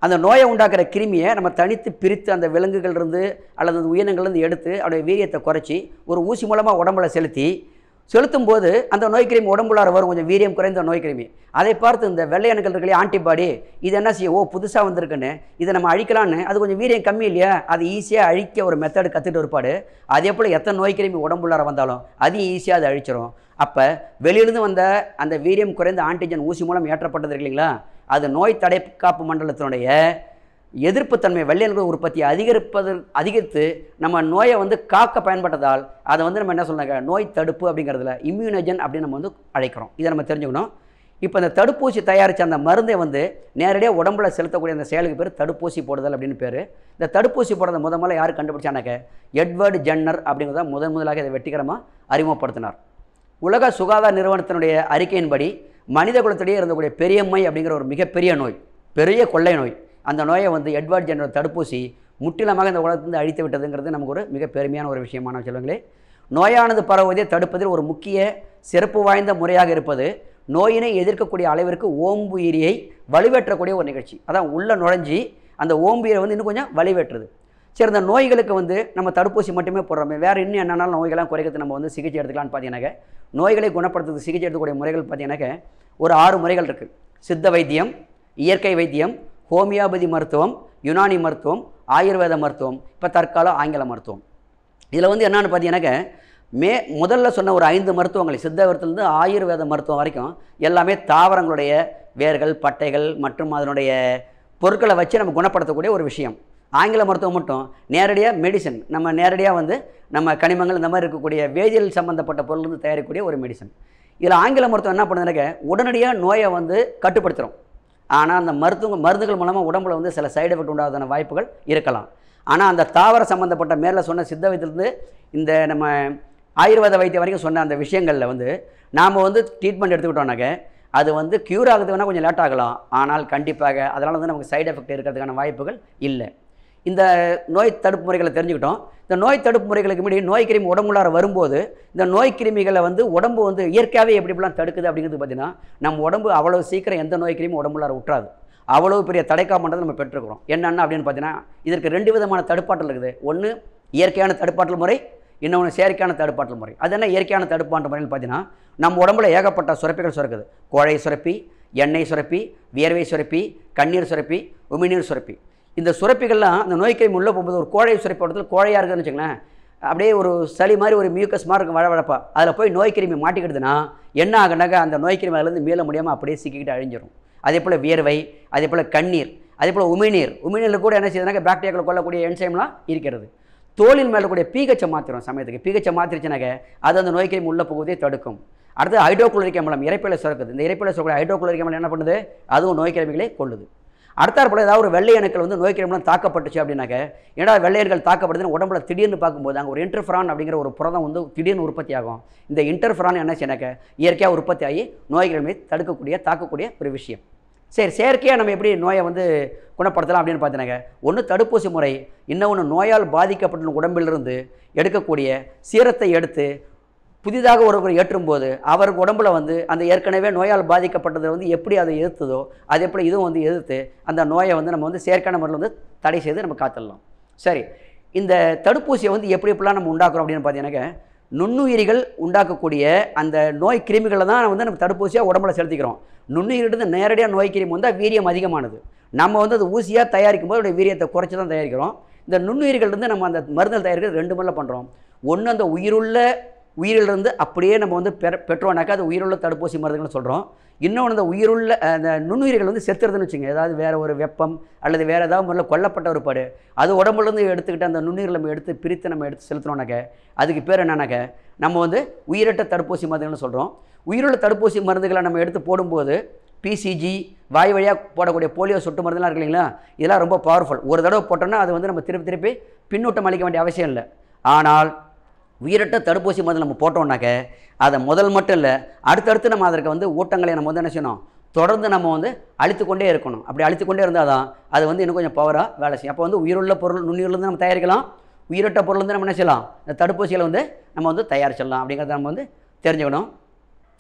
அந்த நோயை உண்டாக்குற கிருமியை நம்ம தனித்து பிரித்து அந்த விலங்குகள்லேருந்து அல்லது அந்த உயிரினங்கள்லேருந்து எடுத்து அதோடைய வீரியத்தை குறைச்சி ஒரு ஊசி மூலமாக உடம்புல செலுத்தி செலுத்தும் போது அந்த நோய் கிருமி உடம்புலார வரும் கொஞ்சம் வீரியம் குறைந்த நோய் கிருமி அதை பார்த்து இந்த வெள்ளை அணுக்கள் இருக்கலையே ஆன்டிபாடி இது என்ன செய்யும் ஓ புதுசாக வந்திருக்குன்னு இதை நம்ம அழிக்கலான்னு அது கொஞ்சம் வீரியம் கம்மி இல்லையா அது ஈஸியாக அழிக்க ஒரு மெத்தடு கற்றுட்டு இருப்பாடு அதே போல் எத்தனை நோய் கிருமி உடம்புள்ளார வந்தாலும் அதையும் ஈஸியாக அதை அழிச்சிரும் அப்போ வெளியிலிருந்து வந்த அந்த வீரியம் குறைந்த ஆன்டிஜன் ஊசி மூலம் ஏற்றப்பட்டது இருக்கு இல்லைங்களா அது நோய் தடைக்காப்பு மண்டலத்தினுடைய எதிர்ப்புத்தன்மை வெள்ளையணுக்கள் உற்பத்தியை அதிகரிப்பது அதிகரித்து நம்ம நோயை வந்து காக்க பயன்பட்டதால் அதை வந்து நம்ம என்ன சொல்றாங்க நோய் தடுப்பு அப்படிங்கிறதுல இம்யூனஜன் அப்படின்னு நம்ம வந்து அழைக்கிறோம் இதை நம்ம தெரிஞ்சுக்கணும் இப்போ இந்த தடுப்பூசி தயாரித்த அந்த மருந்தை வந்து நேரடியாக உடம்புல செலுத்தக்கூடிய அந்த செயலுக்கு பேர் தடுப்பூசி போடுதல் அப்படின்னு பேர் இந்த தடுப்பூசி போடுறத முத முதல்ல யார் கண்டுபிடிச்சானாக்க எட்வர்டு ஜென்னர் அப்படிங்கிறத முதன் முதலாக இதை வெற்றிகரமாக அறிமுகப்படுத்தினார் உலக சுகாதார நிறுவனத்தினுடைய அறிக்கையின்படி மனித குலத்திலேயே இருந்தக்கூடிய பெரியம்மை அப்படிங்கிற ஒரு மிகப்பெரிய நோய் பெரிய கொள்ளை நோய் அந்த நோயை வந்து எட்வர்ட் ஜென்னர் தடுப்பூசி முற்றிலுமாக இந்த உலகத்திலிருந்து அழித்து விட்டதுங்கிறது நமக்கு ஒரு மிக பெருமையான ஒரு விஷயமான சொல்லுங்களே நோயானது பரவுவதை தடுப்பதில் ஒரு முக்கிய சிறப்பு வாய்ந்த முறையாக இருப்பது நோயினை எதிர்க்கக்கூடிய அளவிற்கு ஓம்புயிரியை வலுவேற்றக்கூடிய ஒரு நிகழ்ச்சி அதான் உள்ளே நுழைஞ்சி அந்த ஓம்புயிரை வந்து இன்னும் கொஞ்சம் வலுவேற்றுது சரி இந்த நோய்களுக்கு வந்து நம்ம தடுப்பூசி மட்டுமே போடுறோமே வேறு இன்னும் என்னென்னாலும் நோய்கள்லாம் குறைக்கிறது நம்ம வந்து சிகிச்சை எடுத்துக்கலாம்னு பார்த்தீங்கன்னாக்க நோய்களை குணப்படுத்துறதுக்கு சிகிச்சை எடுக்கக்கூடிய முறைகள் பார்த்தீங்கன்னாக்க ஒரு ஆறு முறைகள் இருக்குது சித்த வைத்தியம் இயற்கை வைத்தியம் ஹோமியோபதி மருத்துவம் யுனானி மருத்துவம் ஆயுர்வேத மருத்துவம் இப்போ தற்கால ஆங்கில மருத்துவம் இதில் வந்து என்னென்னு பார்த்தீங்கன்னாக்க மே முதல்ல சொன்ன ஒரு ஐந்து மருத்துவங்களை சித்த மருத்துவத்திலிருந்து ஆயுர்வேத மருத்துவம் வரைக்கும் எல்லாமே தாவரங்களுடைய வேர்கள் பட்டைகள் மற்றும் அதனுடைய பொருட்களை வச்சு நம்ம குணப்படுத்தக்கூடிய ஒரு விஷயம் ஆங்கில மருத்துவம் மட்டும் நேரடியாக மெடிசன் நம்ம நேரடியாக வந்து நம்ம கனிமங்கள் இந்த மாதிரி இருக்கக்கூடிய வேதியியல் சம்மந்தப்பட்ட பொருள் வந்து தயாரிக்கக்கூடிய ஒரு மெடிசன் இதில் ஆங்கில மருத்துவம் என்ன பண்ணுதுனாக்க உடனடியாக நோயை வந்து கட்டுப்படுத்துகிறோம் ஆனால் அந்த மருத்துவ மருந்துகள் மூலமாக உடம்புல வந்து சில சைடு எஃபெக்ட் உண்டாவதான வாய்ப்புகள் இருக்கலாம் ஆனால் அந்த தாவர சம்மந்தப்பட்ட மேலே சொன்ன சித்த வைத்தியத்திலிருந்து இந்த நம்ம ஆயுர்வேத வைத்தியம் வரைக்கும் சொன்ன அந்த விஷயங்களில் வந்து நாம் வந்து ட்ரீட்மெண்ட் எடுத்துக்கிட்டோம்னாக்க அது வந்து க்யூர் ஆகுது வேணால் கொஞ்சம் லேட் ஆகலாம் ஆனால் கண்டிப்பாக அதனால் வந்து நமக்கு சைடு எஃபெக்ட் இருக்கிறதுக்கான வாய்ப்புகள் இல்லை இந்த நோய் தடுப்பு முறைகளை தெரிஞ்சுக்கிட்டோம் இந்த நோய் தடுப்பு முறைகளுக்கு முன்னாடி நோய் கிருமி உடம்புள்ளார வரும்போது இந்த நோய் கிருமிகளை வந்து உடம்பு வந்து இயற்கையாகவே எப்படி எப்படிலாம் தடுக்குது அப்படிங்கிறது பார்த்தீங்கன்னா நம்ம உடம்பு அவ்வளோ சீக்கிரம் எந்த நோய் கிருமி உடம்புள்ளார விட்டுறாது அவ்வளோ பெரிய தடைக்காமன்றதை நம்ம பெற்றுக்கிறோம் என்னென்ன அப்படின்னு பார்த்தீங்கன்னா இதற்கு ரெண்டு விதமான தடுப்பாற்றல் இருக்குது ஒன்று இயற்கையான தடுப்பாற்றல் முறை இன்னொன்று செயற்கையான தடுப்பாற்றல் முறை அது என்ன இயற்கையான தடுப்பாற்றல் முறைன்னு பார்த்தீங்கன்னா நம்ம உடம்புல ஏகப்பட்ட சுரப்பிகள் சுரக்குது கோழை சுரப்பி எண்ணெய் சுரப்பி வியர்வை சுரப்பி கண்ணீர் சுரப்பி உமிநீர் சுரப்பி இந்த சுரப்பிகள்லாம் அந்த நோய்க்கிருமி உள்ளே போகும்போது ஒரு கோழை சுரப்பி இடத்துல கோழையாக இருக்குதுன்னு வச்சுங்களேன் அப்படியே ஒரு சளி மாதிரி ஒரு மியூக்கஸ் மாதிரி இருக்கும் வழவழப்பா அதில் போய் நோய்க்கிருமி மாட்டிக்கிடுதுன்னா என்ன ஆகுனாக்க அந்த நோய்க்கிருமி அதுலேருந்து மீள முடியாமல் அப்படியே சிக்கிக்கிட்டு அழிஞ்சிரும் அதே போல் வியர்வை அதே போல் கண்ணீர் அதே போல் உமிநீர் உமிநீரில் கூட என்ன செய்யுதுனாக்க பாக்டீரியாக்களை கொல்லக்கூடிய என்சைம்லாம் இருக்கிறது தோலின் மேலே கூடிய பீகச்சை மாற்றிடும் சமயத்துக்கு பீகச்சை மாற்றிருச்சுனாக்க அது அந்த நோய்க்கிருமி உள்ளே போகுவதே தடுக்கும் அடுத்து ஹைட்ரோகுளோரிக் அமிலம் இறைப்பில சுரக்குது இந்த இறைப்பில சுரக்கூடிய ஹைட்ரோகுளோரிக் அமிலம் என்ன பண்ணுது அதுவும் நோய்க்கிருமிகளை கொள்ளுது அடுத்தாற் போல் ஏதாவது ஒரு வெள்ளை அணுக்கள் வந்து நோய்க்கிருமிலாம் தாக்கப்பட்டுச்சு அப்படின்னாக்க ஏன்னா வெள்ளையர்கள் தாக்கப்படுதுன்னு உடம்புல திடீர்னு பார்க்கும்போது அங்கே ஒரு இன்டர்ஃபரான் அப்படிங்கிற ஒரு புரதம் வந்து திடீர்னு உற்பத்தி ஆகும் இந்த இன்டர்ஃபரான் என்ன செய்யனாக்க இயற்கையாக உற்பத்தி ஆகி நோய்க்கிருமி தடுக்கக்கூடிய தாக்கக்கூடிய ஒரு விஷயம் சரி செயற்கையாக நம்ம எப்படி நோயை வந்து குணப்படுத்தலாம் அப்படின்னு பார்த்தீங்கன்னாக்க ஒன்று தடுப்பூசி முறை இன்னொன்று நோயால் பாதிக்கப்பட்ட உடம்பிலிருந்து எடுக்கக்கூடிய சீரத்தை எடுத்து புதிதாக ஒருவர் ஏற்றும்போது அவருக்கு உடம்புல வந்து அந்த ஏற்கனவே நோயால் பாதிக்கப்பட்டதை வந்து எப்படி அதை எதிர்த்ததோ அது எப்படி இதுவும் வந்து எதிர்த்து அந்த நோயை வந்து நம்ம வந்து செயற்கையான முறையில் வந்து தடை செய்து நம்ம காத்துடலாம் சரி இந்த தடுப்பூசியை வந்து எப்படி எப்படிலாம் நம்ம உண்டாக்குறோம் அப்படின்னு பார்த்தீங்கன்னாக்க நுண்ணுயிரிகள் உண்டாக்கக்கூடிய அந்த நோய் கிருமிகளை தான் வந்து நம்ம தடுப்பூசியாக உடம்புல செலுத்திக்கிறோம் நுண்ணுயிரிலிருந்து நேரடியாக நோய் கிருமி வந்தால் வீரியம் அதிகமானது நம்ம வந்து அது ஊசியாக தயாரிக்கும் போது அதோடைய வீரியத்தை குறைச்சி தான் தயாரிக்கிறோம் இந்த நுண்ணுயிர்கள் இருந்து நம்ம அந்த மருந்துகள் தயாரிக்கிறது ரெண்டு முறையில் பண்ணுறோம் ஒன்று அந்த உயிருள்ள உயிரிலிருந்து அப்படியே நம்ம வந்து பெற பெற்றோம்னாக்கா அது உயிருள்ள தடுப்பூசி மருந்துகள்னு சொல்கிறோம் இன்னொன்று அந்த உயிருள்ள அந்த நுண்ணுயிர்கள் வந்து செத்துறதுன்னு வச்சுங்க ஏதாவது வேறு ஒரு வெப்பம் அல்லது வேறு ஏதாவது முறையில் கொல்லப்பட்ட ஒரு பாடு அது உடம்புலேருந்து எடுத்துக்கிட்டு அந்த நுண்ணுயிர்கள் நம்ம எடுத்து பிரித்து நம்ம எடுத்து செலுத்தினோம்னாக்க அதுக்கு பேர் என்னன்னாக்க நம்ம வந்து உயிரட்ட தடுப்பூசி மருந்துகள்னு சொல்கிறோம் உயிருள்ள தடுப்பூசி மருந்துகளை நம்ம எடுத்து போடும்போது பிசிஜி வாய் வழியாக போடக்கூடிய போலியோ சொட்டு மருந்துலாம் இருக்கு இல்லைங்களா இதெல்லாம் ரொம்ப பவர்ஃபுல் ஒரு தடவை போட்டோன்னா அது வந்து நம்ம திருப்பி திருப்பி பின்னூட்டம் அளிக்க வேண்டிய அவசியம் இல்லை ஆனால் உயிரட்ட தடுப்பூசி மருந்து நம்ம போட்டோம்னாக்க அதை முதல் மட்டும் இல்லை அடுத்தடுத்து நம்ம அதற்கு வந்து ஊட்டங்களை நம்ம வந்து என்ன செய்யணும் தொடர்ந்து நம்ம வந்து அழித்துக்கொண்டே இருக்கணும் அப்படி அழித்துக்கொண்டே இருந்தால் தான் அது வந்து இன்னும் கொஞ்சம் பவராக வேலை செய்யும் அப்போ வந்து உயிருள்ள பொருள் நுண்ணுயிர்லேருந்து நம்ம தயாரிக்கலாம் உயிரட்ட பொருள் வந்து நம்ம என்ன செய்யலாம் இந்த தடுப்பூசிகளை வந்து நம்ம வந்து தயாரிச்சிடலாம் அப்படிங்கிறத நம்ம வந்து தெரிஞ்சுக்கணும்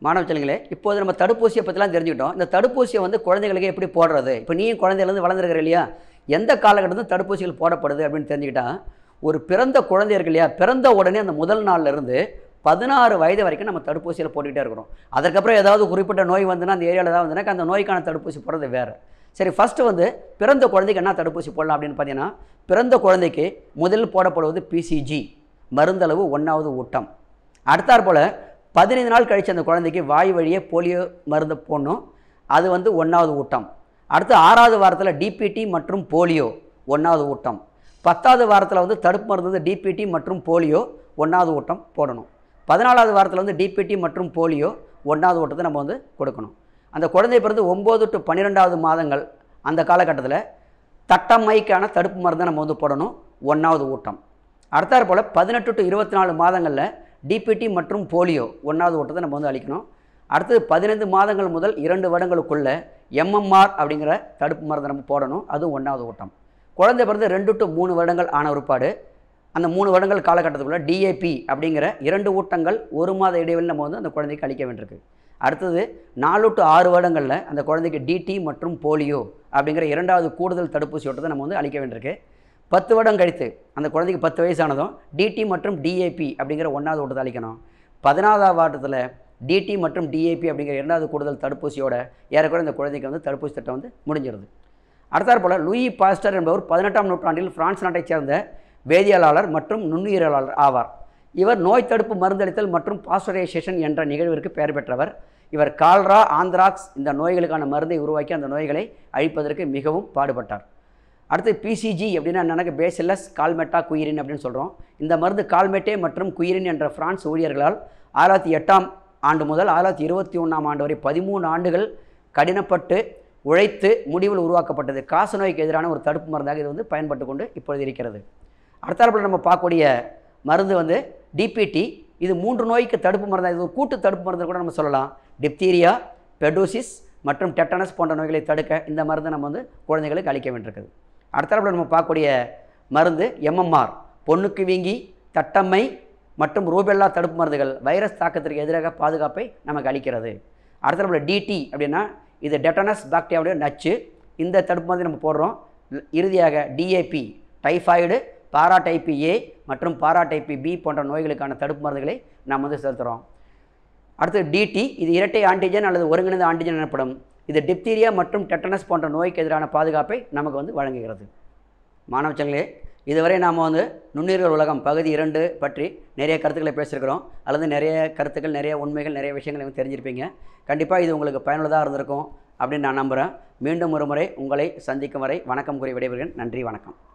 மாணவ செல்வங்களே இப்போது நம்ம தடுப்பூசியை பற்றிலாம் தெரிஞ்சுக்கிட்டோம் இந்த தடுப்பூசியை வந்து குழந்தைகளுக்கு எப்படி போடுறது இப்போ நீயும் குழந்தையிலேருந்து வளர்ந்துருக்கிற இல்லையா எந்த காலகட்டத்தில் தடுப்பூசிகள் போடப்படுது அப்படின்னு தெரிஞ்சுக்கிட்டா ஒரு பிறந்த குழந்தை இருக்கு இல்லையா பிறந்த உடனே அந்த முதல் நாள்ல இருந்து பதினாறு வயது வரைக்கும் நம்ம தடுப்பூசியில் போட்டுக்கிட்டே இருக்கிறோம் அதுக்கப்புறம் ஏதாவது குறிப்பிட்ட நோய் வந்துன்னா அந்த ஏரியாவில் ஏதாவது வந்துன்னா அந்த நோய்க்கான தடுப்பூசி போடுறது வேறு சரி ஃபஸ்ட்டு வந்து பிறந்த குழந்தைக்கு என்ன தடுப்பூசி போடலாம் அப்படின்னு பார்த்தீங்கன்னா பிறந்த குழந்தைக்கு முதலில் போடப்படுவது பிசிஜி மருந்தளவு ஒன்றாவது ஊட்டம் அடுத்தாற் போல் பதினைந்து நாள் கழித்து அந்த குழந்தைக்கு வாய் வழியே போலியோ மருந்து போடணும் அது வந்து ஒன்றாவது ஊட்டம் அடுத்து ஆறாவது வாரத்தில் டிபிடி மற்றும் போலியோ ஒன்றாவது ஊட்டம் பத்தாவது வாரத்தில் வந்து தடுப்பு மருந்து வந்து டிபிடி மற்றும் போலியோ ஒன்றாவது ஊட்டம் போடணும் பதினாலாவது வாரத்தில் வந்து டிபிடி மற்றும் போலியோ ஒன்றாவது ஊட்டத்தை நம்ம வந்து கொடுக்கணும் அந்த குழந்தை பிறந்து ஒம்பது டு பன்னிரெண்டாவது மாதங்கள் அந்த காலகட்டத்தில் தட்டம்மைக்கான தடுப்பு மருந்தை நம்ம வந்து போடணும் ஒன்றாவது ஊட்டம் அடுத்தாற் போல் பதினெட்டு டு இருபத்தி நாலு மாதங்களில் டிபிடி மற்றும் போலியோ ஒன்றாவது ஊட்டத்தை நம்ம வந்து அளிக்கணும் அடுத்தது பதினைந்து மாதங்கள் முதல் இரண்டு வருடங்களுக்குள்ள எம்எம்ஆர் அப்படிங்கிற தடுப்பு மருந்தை நம்ம போடணும் அது ஒன்றாவது ஊட்டம் குழந்தை பிறந்து ரெண்டு டு மூணு வருடங்கள் ஆன ஒருபாடு அந்த மூணு வருடங்கள் காலகட்டத்துக்குள்ள டிஏபி அப்படிங்கிற இரண்டு ஊட்டங்கள் ஒரு மாத இடைவெளியில் நம்ம வந்து அந்த குழந்தைக்கு அளிக்க வேண்டியிருக்கு அடுத்தது நாலு டு ஆறு வருடங்களில் அந்த குழந்தைக்கு டிடி மற்றும் போலியோ அப்படிங்கிற இரண்டாவது கூடுதல் தடுப்பூசி ஊட்டத்தை நம்ம வந்து அளிக்க வேண்டியிருக்கு பத்து வருடம் கழித்து அந்த குழந்தைக்கு பத்து வயசானதும் டிடி மற்றும் டிஏபி அப்படிங்கிற ஒன்றாவது ஊட்டத்தை அளிக்கணும் பதினாறாவது வாட்டத்தில் டிடி மற்றும் டிஏபி அப்படிங்கிற இரண்டாவது கூடுதல் தடுப்பூசியோட ஏறக்குறைய இந்த குழந்தைக்கு வந்து தடுப்பூசி திட்டம் வந்து முடிஞ்சிருது அடுத்தாற் போல் லூயி பாஸ்டர் என்பவர் பதினெட்டாம் நூற்றாண்டில் பிரான்ஸ் நாட்டைச் சேர்ந்த வேதியியலாளர் மற்றும் நுண்ணுயிரியலாளர் ஆவார் இவர் நோய் தடுப்பு மருந்தளித்தல் மற்றும் பாஸ்டரைசேஷன் என்ற நிகழ்விற்கு பெயர் பெற்றவர் இவர் கால்ரா ஆந்த்ராக்ஸ் இந்த நோய்களுக்கான மருந்தை உருவாக்கி அந்த நோய்களை அழிப்பதற்கு மிகவும் பாடுபட்டார் அடுத்து பிசிஜி அப்படின்னா என்னன்னா பேசிலஸ் கால்மெட்டா குயிரின் அப்படின்னு சொல்கிறோம் இந்த மருந்து கால்மெட்டே மற்றும் குயிரின் என்ற பிரான்ஸ் ஊழியர்களால் ஆயிரத்தி எட்டாம் ஆண்டு முதல் ஆயிரத்தி இருபத்தி ஒன்றாம் ஆண்டு வரை பதிமூணு ஆண்டுகள் கடினப்பட்டு உழைத்து முடிவில் உருவாக்கப்பட்டது காசநோய்க்கு எதிரான ஒரு தடுப்பு மருந்தாக இது வந்து பயன்பட்டு கொண்டு இப்பொழுது இருக்கிறது அடுத்தாற்போல் நம்ம பார்க்கக்கூடிய மருந்து வந்து டிபிடி இது மூன்று நோய்க்கு தடுப்பு மருந்தாக இது ஒரு கூட்டு தடுப்பு மருந்து கூட நம்ம சொல்லலாம் டிப்தீரியா பெடோசிஸ் மற்றும் டெட்டனஸ் போன்ற நோய்களை தடுக்க இந்த மருந்தை நம்ம வந்து குழந்தைகளுக்கு அளிக்க வேண்டியிருக்குது அடுத்தாற்போல் நம்ம பார்க்கக்கூடிய மருந்து எம்எம்ஆர் பொண்ணுக்கு வீங்கி தட்டம்மை மற்றும் ரூபெல்லா தடுப்பு மருந்துகள் வைரஸ் தாக்கத்திற்கு எதிராக பாதுகாப்பை நமக்கு அளிக்கிறது அடுத்தாற்போல் டிடி அப்படின்னா இது டெட்டனஸ் பாக்டீரியாவுடைய நச்சு இந்த தடுப்பு மருந்து நம்ம போடுறோம் இறுதியாக டிஏபி டைஃபாய்டு பாராடைப்பி ஏ மற்றும் பாராடைப்பி பி போன்ற நோய்களுக்கான தடுப்பு மருந்துகளை நாம் வந்து செலுத்துகிறோம் அடுத்து டிடி இது இரட்டை ஆன்டிஜன் அல்லது ஒருங்கிணைந்த ஆன்டிஜன் எனப்படும் இது டிப்தீரியா மற்றும் டெட்டனஸ் போன்ற நோய்க்கு எதிரான பாதுகாப்பை நமக்கு வந்து வழங்குகிறது மாணவச்சங்களே இதுவரை நாம் வந்து நுண்ணுயிர்கள் உலகம் பகுதி இரண்டு பற்றி நிறைய கருத்துக்களை பேசியிருக்கிறோம் அல்லது நிறைய கருத்துக்கள் நிறைய உண்மைகள் நிறைய விஷயங்களை வந்து தெரிஞ்சிருப்பீங்க கண்டிப்பாக இது உங்களுக்கு பயனுள்ளதாக இருந்திருக்கும் அப்படின்னு நான் நம்புகிறேன் மீண்டும் ஒரு முறை உங்களை சந்திக்கும் வரை வணக்கம் கூறி விடைபெறுகிறேன் நன்றி வணக்கம்